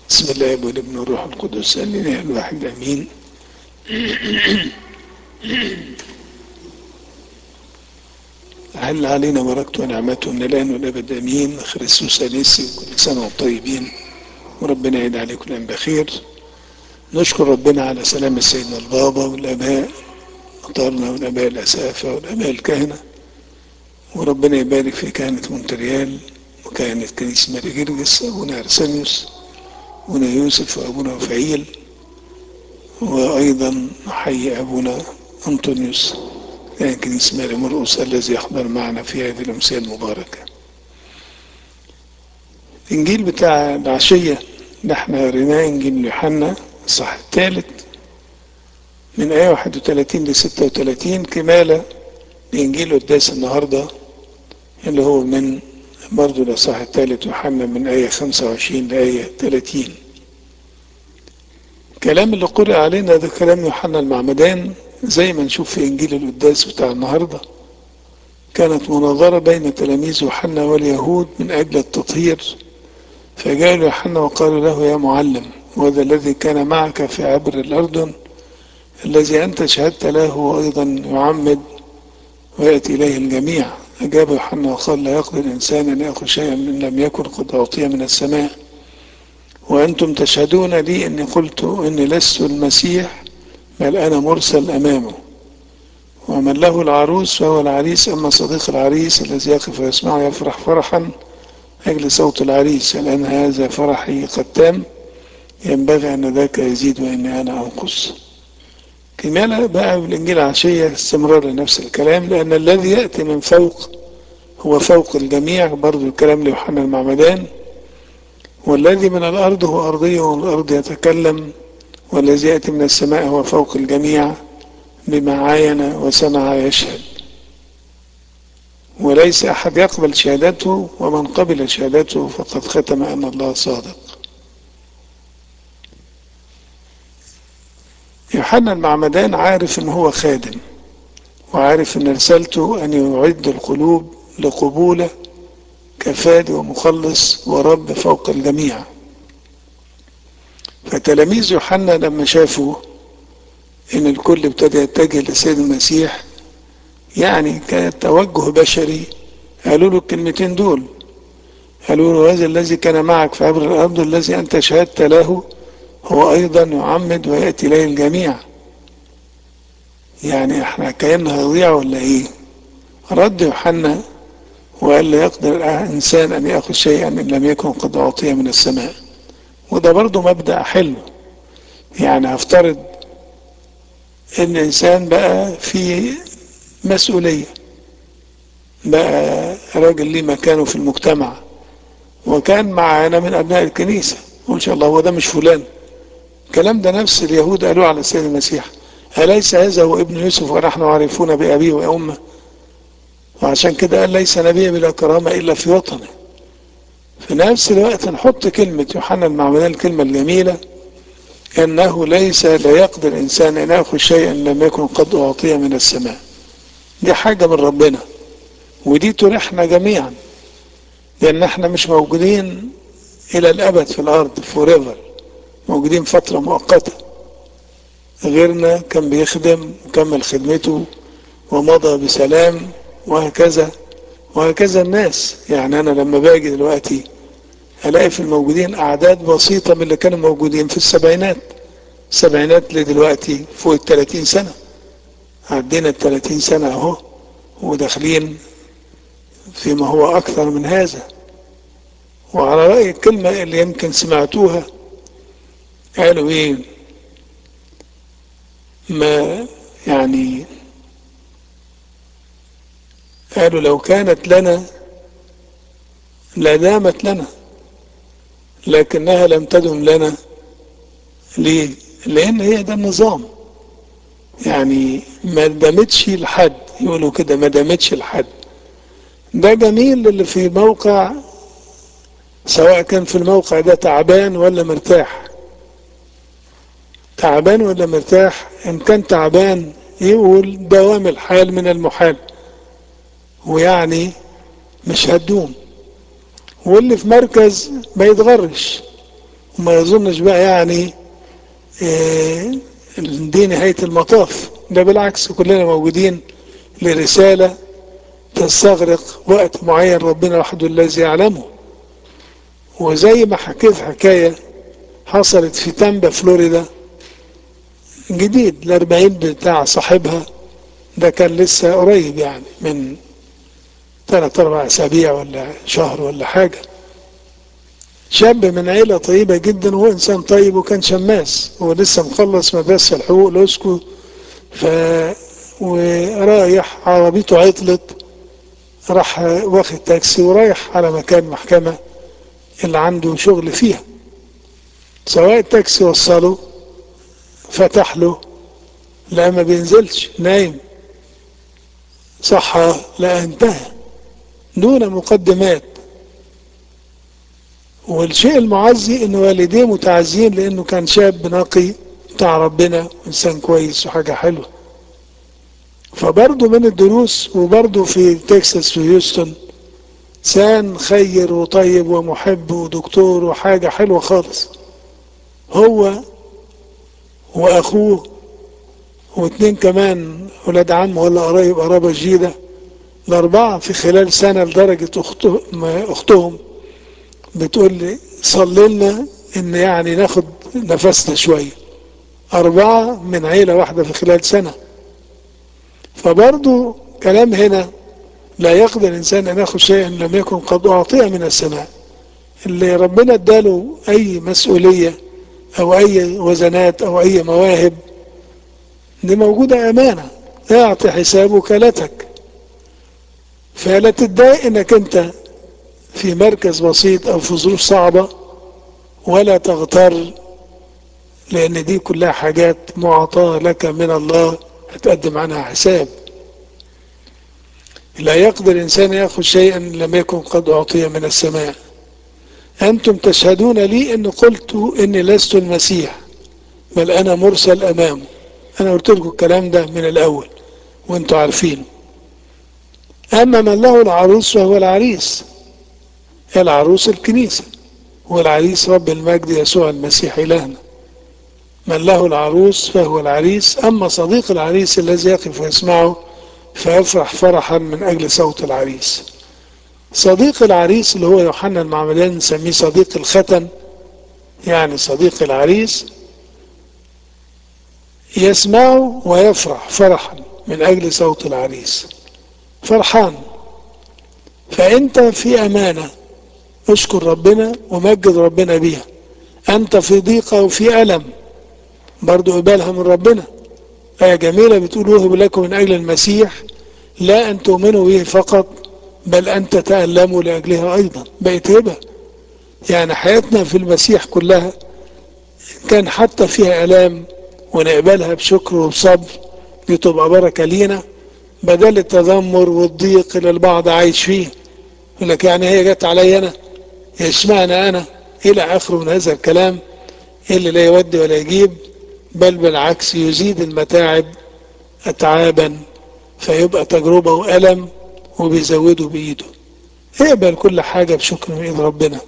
بسم الله والابن والروح القدس الإله الواحد أمين هل علينا بركته ونعمته من الآن والأبد أمين خريستوس أنيسي وكل سنة وانتم طيبين وربنا يعيد عليكم الأيام بخير نشكر ربنا على سلامة سيدنا البابا والآباء أطارنا والآباء الأسافة والآباء الكهنة وربنا يبارك في كهنة مونتريال وكهنة كنيسة ماري جرجس أبونا أرسانيوس أبونا يوسف وأبونا رفعيل وأيضا نحيي أبونا أنطونيوس كان كنيسة ماري مرقس الذي يحضر معنا في هذه الأمسية المباركة الإنجيل بتاع العشية اللي احنا قريناه إنجيل يوحنا الصح الثالث من آية 31 ل 36 كمالة لإنجيل قداس النهاردة اللي هو من برضه الأصحاح الثالث يوحنا من آية 25 لآية 30 الكلام اللي قرأ علينا ده كلام يوحنا المعمدان زي ما نشوف في إنجيل القداس بتاع النهاردة كانت مناظرة بين تلاميذ يوحنا واليهود من أجل التطهير فجاء يوحنا وقال له يا معلم وهذا الذي كان معك في عبر الأردن الذي أنت شهدت له وأيضا يعمد ويأتي إليه الجميع أجاب يوحنا وقال لا يقدر الإنسان أن يأخذ شيئا من لم يكن قد أعطي من السماء وأنتم تشهدون لي أني قلت أني لست المسيح بل أنا مرسل أمامه ومن له العروس فهو العريس أما صديق العريس الذي يقف ويسمعه يفرح فرحا أجل صوت العريس لأن هذا فرحي قد تام ينبغي أن ذاك يزيد وإني أنا أنقص كمالة بقى بالإنجيل عشية استمرار لنفس الكلام لأن الذي يأتي من فوق هو فوق الجميع برضو الكلام ليوحنا المعمدان والذي من الأرض هو أرضي والأرض يتكلم والذي يأتي من السماء هو فوق الجميع بما عاين وسمع يشهد وليس أحد يقبل شهادته ومن قبل شهادته فقد ختم أن الله صادق يوحنا المعمدان عارف ان هو خادم وعارف ان رسالته ان يعد القلوب لقبوله كفادي ومخلص ورب فوق الجميع فتلاميذ يوحنا لما شافوا ان الكل ابتدى يتجه لسيد المسيح يعني كان توجه بشري قالوا له الكلمتين دول قالوا له هذا الذي كان معك في عبر الارض الذي انت شهدت له هو ايضا يعمد وياتي اليه الجميع يعني احنا كأنه هيضيع ولا ايه رد يوحنا وقال لا يقدر انسان ان ياخذ شيئا ان لم يكن قد اعطي من السماء وده برضه مبدا حلو يعني هفترض ان انسان بقى في مسؤوليه بقى راجل ليه مكانه في المجتمع وكان معانا من ابناء الكنيسه وان شاء الله هو ده مش فلان الكلام ده نفس اليهود قالوا على السيد المسيح أليس هذا هو ابن يوسف ونحن عارفون بأبيه وأمه وعشان كده قال ليس نبي بلا كرامة إلا في وطنه في نفس الوقت نحط كلمة يوحنا المعمدان الكلمة الجميلة أنه ليس لا يقدر إنسان أن يأخذ شيئا لم يكن قد أعطي من السماء دي حاجة من ربنا ودي تريحنا جميعا لأن احنا مش موجودين إلى الأبد في الأرض فوريفر موجودين فترة مؤقتة غيرنا كان بيخدم وكمل خدمته ومضى بسلام وهكذا وهكذا الناس يعني أنا لما باجي دلوقتي ألاقي في الموجودين أعداد بسيطة من اللي كانوا موجودين في السبعينات السبعينات لدلوقتي فوق الثلاثين سنة عدينا الثلاثين سنة أهو وداخلين فيما هو أكثر من هذا وعلى رأي الكلمة اللي يمكن سمعتوها قالوا ايه ما يعني قالوا لو كانت لنا لدامت لنا لكنها لم تدم لنا ليه لان هي ده النظام يعني ما دامتش لحد يقولوا كده ما دامتش لحد ده جميل للي في موقع سواء كان في الموقع ده تعبان ولا مرتاح تعبان ولا مرتاح ان كان تعبان يقول دوام الحال من المحال ويعني مش هتدوم واللي في مركز ما يتغرش وما يظنش بقى يعني آه، دي نهاية المطاف ده بالعكس كلنا موجودين لرسالة تستغرق وقت معين ربنا وحده الذي يعلمه وزي ما حكيت حكاية حصلت في تامبا فلوريدا جديد الأربعين بتاع صاحبها ده كان لسه قريب يعني من ثلاث أربع أسابيع ولا شهر ولا حاجة شاب من عيلة طيبة جدا وهو إنسان طيب وكان شماس هو لسه مخلص مدرسة الحقوق لوسكو ف ورايح عربيته عطلت راح واخد تاكسي ورايح على مكان محكمة اللي عنده شغل فيها سواء التاكسي وصله فتح له لا ما بينزلش نايم صحى لا انتهى دون مقدمات والشيء المعزي ان والديه متعزين لانه كان شاب نقي بتاع ربنا انسان كويس وحاجه حلوه فبرضه من الدروس وبرضه في تكساس وهيوستن انسان خير وطيب ومحب ودكتور وحاجه حلوه خالص هو واخوه واثنين كمان ولاد عم ولا قرايب قرابه جديده الاربعه في خلال سنه لدرجه أخته اختهم بتقول لي صلي لنا ان يعني ناخد نفسنا شويه اربعه من عيله واحده في خلال سنه فبرضو كلام هنا لا يقدر الانسان ان ياخذ شيئا لم يكن قد اعطي من السماء اللي ربنا اداله اي مسؤوليه او اي وزنات او اي مواهب دي موجوده امانه اعطي حساب وكالتك فلا تتضايق انك انت في مركز بسيط او في ظروف صعبة ولا تغتر لان دي كلها حاجات معطاة لك من الله هتقدم عنها حساب لا يقدر الانسان ياخذ شيئا لم يكن قد اعطي من السماء انتم تشهدون لي ان قلت اني لست المسيح بل انا مرسل امامه انا قلت لكم الكلام ده من الاول وانتم عارفين اما من له العروس فهو العريس العروس الكنيسة والعريس رب المجد يسوع المسيح إلهنا من له العروس فهو العريس أما صديق العريس الذي يقف ويسمعه فيفرح فرحا من أجل صوت العريس صديق العريس اللي هو يوحنا المعمدان نسميه صديق الختن يعني صديق العريس يسمعه ويفرح فرحا من أجل صوت العريس فرحان فأنت في أمانة اشكر ربنا ومجد ربنا بيها انت في ضيقة وفي ألم برضو قبالها من ربنا آية جميلة بتقول وهب لكم من أجل المسيح لا أن تؤمنوا به فقط بل أن تتألموا لأجلها أيضا بقت هبة يعني حياتنا في المسيح كلها كان حتى فيها ألام ونقبلها بشكر وبصبر دي تبقى بركة لينا بدل التذمر والضيق اللي البعض عايش فيه يقول لك يعني هي جت علي أنا اشمعنى انا الى اخره من هذا الكلام اللي لا يودي ولا يجيب بل بالعكس يزيد المتاعب اتعابا فيبقى تجربة والم وبيزوده بايده اقبل كل حاجة بشكر من ايد ربنا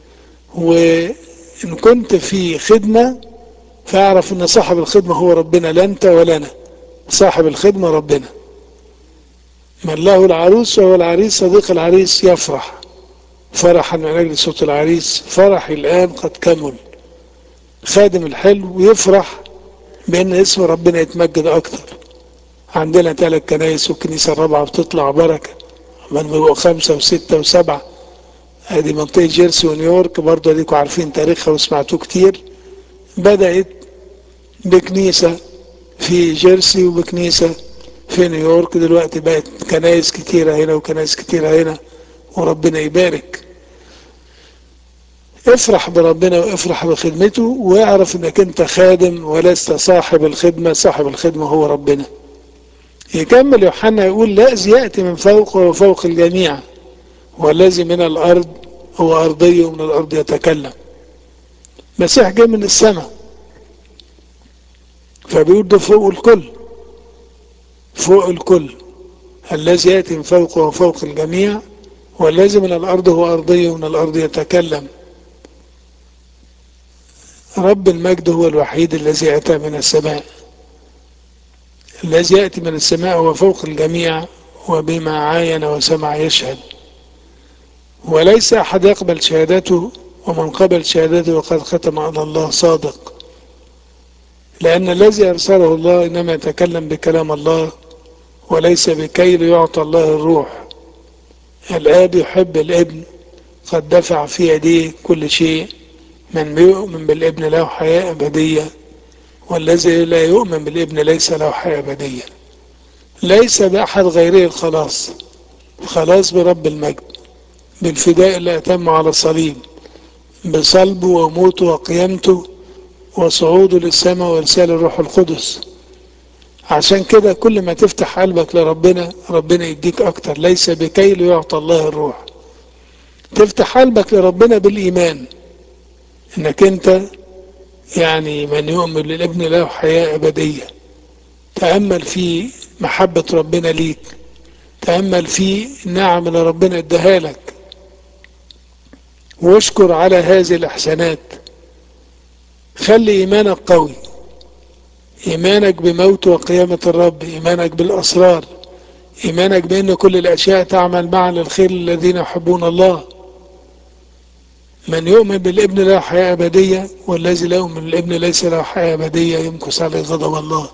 وان كنت في خدمة فاعرف ان صاحب الخدمة هو ربنا لا انت ولا انا صاحب الخدمة ربنا من له العروس وهو العريس صديق العريس يفرح فرحا من أجل صوت العريس فرح الآن قد كمل خادم الحلو يفرح بأن اسم ربنا يتمجد أكتر عندنا ثلاث كنايس والكنيسة الرابعة بتطلع بركة من بيبقوا خمسة وستة وسبعة ادي منطقة جيرسي ونيويورك برضه اديكوا عارفين تاريخها وسمعتوه كتير بدأت بكنيسة في جيرسي وبكنيسة في نيويورك دلوقتي بقت كنايس كتيرة هنا وكنايس كتيرة هنا وربنا يبارك افرح بربنا وافرح بخدمته واعرف انك انت خادم ولست صاحب الخدمة صاحب الخدمة هو ربنا يكمل يوحنا يقول لأز يأتي من فوق وفوق الجميع والذي من الأرض هو أرضي ومن الأرض يتكلم مسيح جاء من السماء فبيقول ده فوق الكل فوق الكل الذي يأتي من فوق وفوق الجميع والذي من الأرض هو أرضي ومن الأرض يتكلم رب المجد هو الوحيد الذي أتى من السماء الذي يأتي من السماء هو فوق الجميع وبما عاين وسمع يشهد وليس أحد يقبل شهادته ومن قبل شهادته وقد ختم على الله صادق لأن الذي أرسله الله إنما يتكلم بكلام الله وليس بكي ليعطى الله الروح الآب يحب الابن قد دفع في يديه كل شيء من يؤمن بالابن له حياة أبدية والذي لا يؤمن بالابن ليس له حياة أبدية ليس بأحد غيره الخلاص خلاص برب المجد بالفداء اللي أتم على الصليب بصلبه وموته وقيامته وصعوده للسماء وإرسال الروح القدس عشان كده كل ما تفتح قلبك لربنا ربنا يديك أكتر ليس بكي ليعطى الله الروح تفتح قلبك لربنا بالإيمان إنك أنت يعني من يؤمن للابن له حياة أبدية تأمل في محبة ربنا ليك تأمل في النعم اللي ربنا اداها لك واشكر على هذه الإحسانات خلي إيمانك قوي إيمانك بموت وقيامة الرب إيمانك بالأسرار إيمانك بأن كل الأشياء تعمل معا للخير الذين يحبون الله من يؤمن بالابن له حياة أبدية والذي لا يؤمن بالابن ليس له حياة أبدية يمكث عليه غضب الله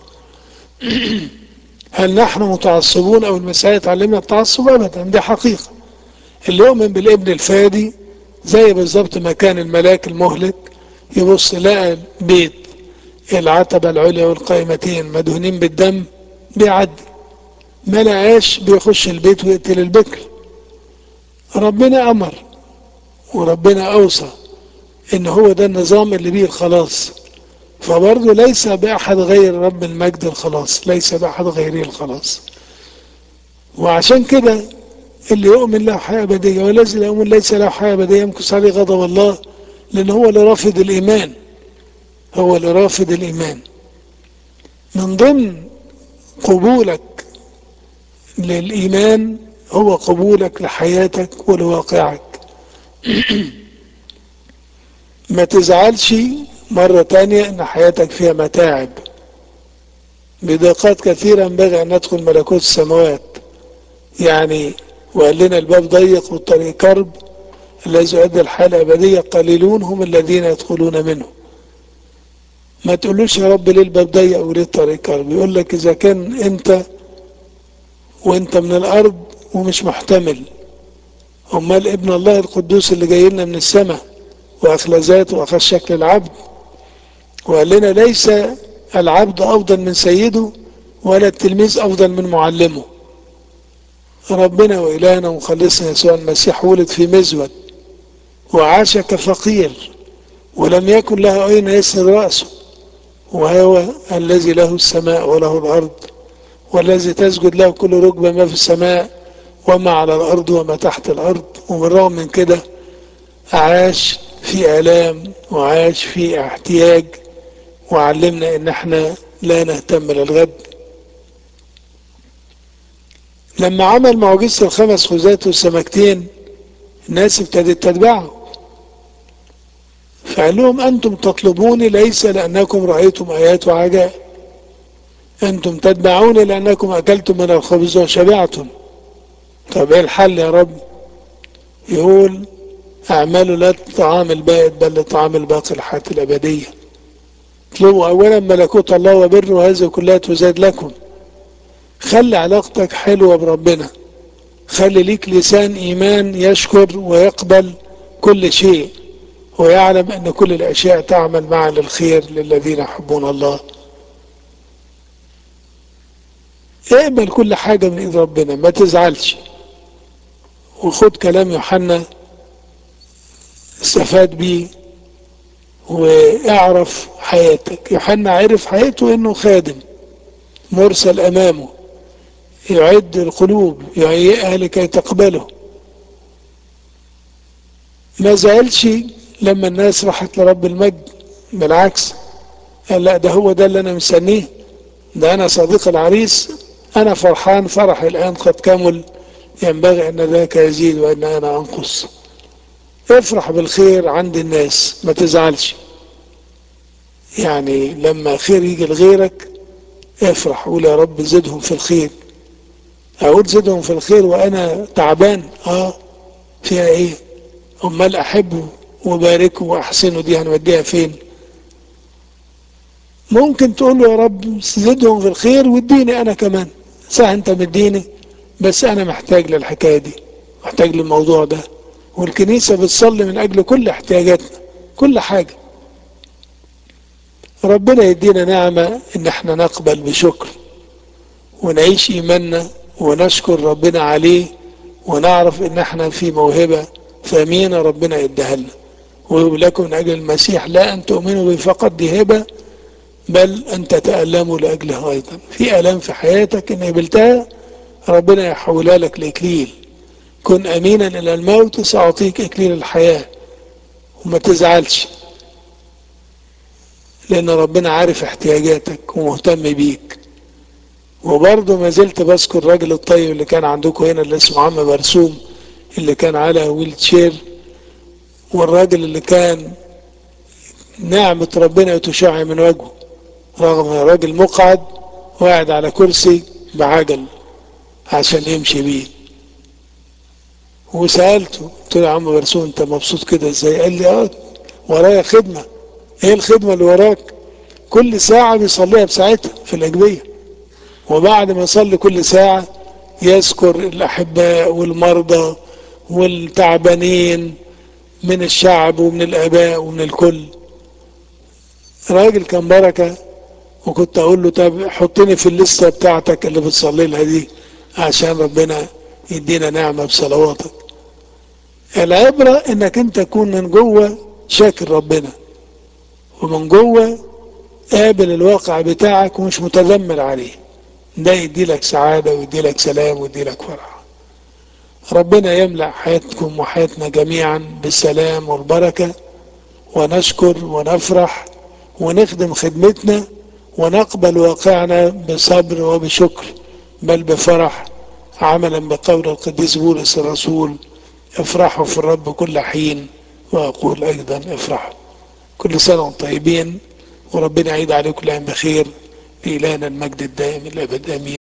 هل نحن متعصبون أو المسيح تعلمنا التعصب أبدا دي حقيقة اللي يؤمن بالابن الفادي زي بالظبط ما كان الملاك المهلك يبص لقى بيت العتبة العليا والقائمتين مدهونين بالدم بيعدي ما لقاش بيخش البيت ويقتل البكر ربنا أمر وربنا أوصى إن هو ده النظام اللي بيه الخلاص فبرضه ليس بأحد غير رب المجد الخلاص ليس بأحد غيره الخلاص وعشان كده اللي يؤمن له حياة أبدية والذي لا يؤمن ليس له حياة أبدية يمكث عليه غضب الله لأن هو اللي رافض الإيمان هو اللي رافض الإيمان من ضمن قبولك للإيمان هو قبولك لحياتك ولواقعك ما تزعلش مرة تانية ان حياتك فيها متاعب بدقات كثيرة ينبغي ان ندخل ملكوت السماوات يعني وقال لنا الباب ضيق والطريق كرب الذي يؤدي الحياة الأبدية قليلون هم الذين يدخلون منه ما تقولوش يا رب ليه الباب ضيق وليه الطريق كرب يقول لك إذا كان أنت وأنت من الأرض ومش محتمل أمال ابن الله القدوس اللي جاي لنا من السماء وأخلى ذاته وأخذ شكل العبد وقال لنا ليس العبد أفضل من سيده ولا التلميذ أفضل من معلمه ربنا وإلهنا ومخلصنا يسوع المسيح ولد في مزود وعاش كفقير ولم يكن له أين يسر رأسه وهو الذي له السماء وله الأرض والذي تسجد له كل ركبة ما في السماء وما على الأرض وما تحت الأرض وبالرغم من كده عاش في آلام وعاش في احتياج وعلمنا ان احنا لا نهتم للغد لما عمل معجزة الخمس خزات والسمكتين الناس ابتدت تتبعه فقال لهم أنتم تطلبوني ليس لأنكم رأيتم آيات وعجائب أنتم تتبعوني لأنكم أكلتم من الخبز وشبعتم طب إيه الحل يا رب يقول أعملوا لا الطعام البائد بل لطعام الباقي الحياة الأبدية اطلبوا أولا ملكوت الله وبره وهذه كلها تزاد لكم خلي علاقتك حلوة بربنا خلي ليك لسان إيمان يشكر ويقبل كل شيء ويعلم أن كل الأشياء تعمل معا للخير للذين يحبون الله اقبل كل حاجة من إيد ربنا ما تزعلش وخد كلام يوحنا استفاد بيه واعرف حياتك يوحنا عرف حياته انه خادم مرسل امامه يعد القلوب يهيئها لكي تقبله ما زعلش لما الناس راحت لرب المجد بالعكس قال لا ده هو ده اللي انا مستنيه ده انا صديق العريس انا فرحان فرحي الان قد كمل ينبغي ان ذاك يزيد وان انا انقص افرح بالخير عند الناس ما تزعلش يعني لما خير يجي لغيرك افرح قول يا رب زدهم في الخير اقول زدهم في الخير وانا تعبان اه فيها ايه امال احبه وباركه واحسنه دي هنوديها فين ممكن تقول له يا رب زدهم في الخير واديني انا كمان صح انت مديني بس انا محتاج للحكايه دي محتاج للموضوع ده والكنيسه بتصلي من اجل كل احتياجاتنا كل حاجه ربنا يدينا نعمه ان احنا نقبل بشكر ونعيش ايماننا ونشكر ربنا عليه ونعرف ان احنا في موهبه ثمينه ربنا يديها لنا ولكم من اجل المسيح لا ان تؤمنوا به فقط دي هبه بل أن تتألموا لأجلها أيضا في ألم في حياتك إن قبلتها ربنا يحولها لك لإكليل كن أمينا إلى الموت سأعطيك إكليل الحياة وما تزعلش لأن ربنا عارف احتياجاتك ومهتم بيك وبرضه ما زلت بذكر الراجل الطيب اللي كان عندكم هنا اللي اسمه عم مرسوم اللي كان على ويل تشير والراجل اللي كان نعمة ربنا تشع من وجهه رغم راجل مقعد وقاعد على كرسي بعجل عشان يمشي بيه وسألته قلت له يا عم برسوم انت مبسوط كده ازاي قال لي اه ورايا خدمة ايه الخدمة اللي وراك كل ساعة بيصليها بساعتها في الأجبية وبعد ما يصلي كل ساعة يذكر الأحباء والمرضى والتعبانين من الشعب ومن الآباء ومن الكل راجل كان بركة وكنت اقول له طب حطني في الليسته بتاعتك اللي بتصلي لها دي عشان ربنا يدينا نعمه بصلواتك العبره انك انت تكون من جوه شاكر ربنا ومن جوه قابل الواقع بتاعك ومش متذمر عليه ده يدي لك سعاده ويدي لك سلام ويدي لك فرح ربنا يملا حياتكم وحياتنا جميعا بالسلام والبركه ونشكر ونفرح ونخدم خدمتنا ونقبل واقعنا بصبر وبشكر بل بفرح عملا بقول القديس بولس الرسول افرحوا في الرب كل حين واقول ايضا افرحوا كل سنه وانتم طيبين وربنا يعيد عليكم الايام بخير لإلهنا المجد الدائم الابد امين